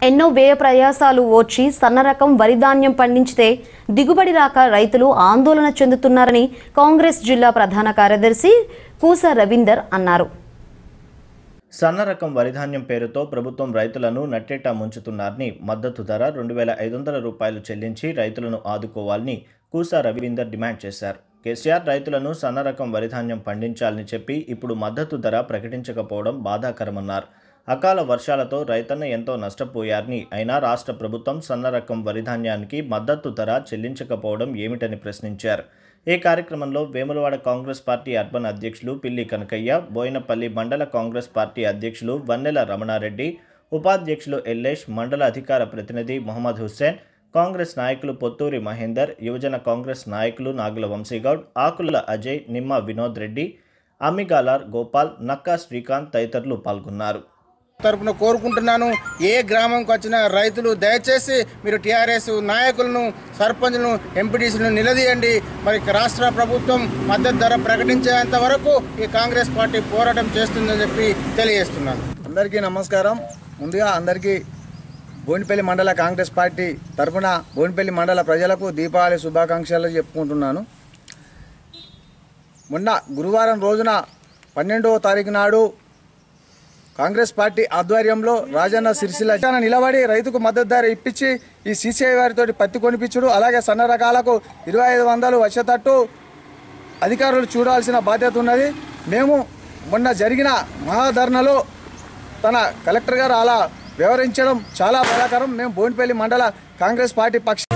ఎన్నో వ్యయ ప్రయాసాలు ఓర్చి సన్న రకం వరి ధాన్యం పండించితే దిగుబడి రాక రైతులు ఆందోళన చెందుతున్నారని కాంగ్రెస్ జిల్లా ప్రధాన కార్యదర్శి కూస రవీందర్ అన్నారు సన్న రకం వరిధాన్యం పేరుతో ప్రభుత్వం రైతులను నట్టేటా ముంచుతున్నారని మద్దతు ధర రెండు వేల ఐదు వందల రూపాయలు చెల్లించి రైతులను ఆదుకోవాలని కూసా రవీందర్ డిమాండ్ చేశారు కేసీఆర్ రైతులను సన్న రకం వరిధాన్యం పండించాలని చెప్పి ఇప్పుడు మద్దతు ధర ప్రకటించకపోవడం బాధాకరమన్నారు అకాల వర్షాలతో రైతన్న ఎంతో నష్టపోయారని అయినా రాష్ట్ర ప్రభుత్వం సన్న రకం వరిధాన్యానికి మద్దతు ధర చెల్లించకపోవడం ఏమిటని ప్రశ్నించారు ఈ కార్యక్రమంలో వేములవాడ కాంగ్రెస్ పార్టీ అర్బన్ అధ్యక్షులు పిల్లి కనకయ్య బోయినపల్లి మండల కాంగ్రెస్ పార్టీ అధ్యక్షులు వన్నెల రమణారెడ్డి ఉపాధ్యక్షులు ఎల్లేష్ మండల అధికార ప్రతినిధి మొహమ్మద్ హుస్సేన్ కాంగ్రెస్ నాయకులు పొత్తూరి మహేందర్ యువజన కాంగ్రెస్ నాయకులు నాగుల వంశీగౌడ్ ఆకుల అజయ్ నిమ్మ వినోద్ రెడ్డి అమ్మిగాలార్ గోపాల్ నక్కా శ్రీకాంత్ తదితరులు పాల్గొన్నారు తరపున కోరుకుంటున్నాను ఏ గ్రామంకి వచ్చిన రైతులు దయచేసి మీరు టీఆర్ఎస్ నాయకులను సర్పంచ్లను ఎంపీటీసీలను నిలదీయండి మరి రాష్ట్ర ప్రభుత్వం మద్దతు ధర ప్రకటించేంత వరకు ఈ కాంగ్రెస్ పార్టీ పోరాటం చేస్తుందని చెప్పి తెలియజేస్తున్నాను అందరికీ నమస్కారం ముందుగా అందరికీ బోయినపల్లి మండల కాంగ్రెస్ పార్టీ తరఫున బోయినపల్లి మండల ప్రజలకు దీపావళి శుభాకాంక్షలు చెప్పుకుంటున్నాను మొన్న గురువారం రోజున పన్నెండవ తారీఖు నాడు కాంగ్రెస్ పార్టీ ఆధ్వర్యంలో రాజన్న సిరిసిల్ల జిల్లాన నిలబడి రైతుకు మద్దతు ధర ఇప్పించి ఈ సీసీఐ వారితో పత్తి కొనిపించుడు అలాగే సన్న రకాలకు ఇరవై ఐదు వందలు వచ్చేటట్టు అధికారులు చూడాల్సిన బాధ్యత ఉన్నది మేము మొన్న జరిగిన మహాధర్నలో తన కలెక్టర్ గారు అలా వివరించడం చాలా బాధాకరం మేము బోయినపల్లి మండల కాంగ్రెస్ పార్టీ పక్ష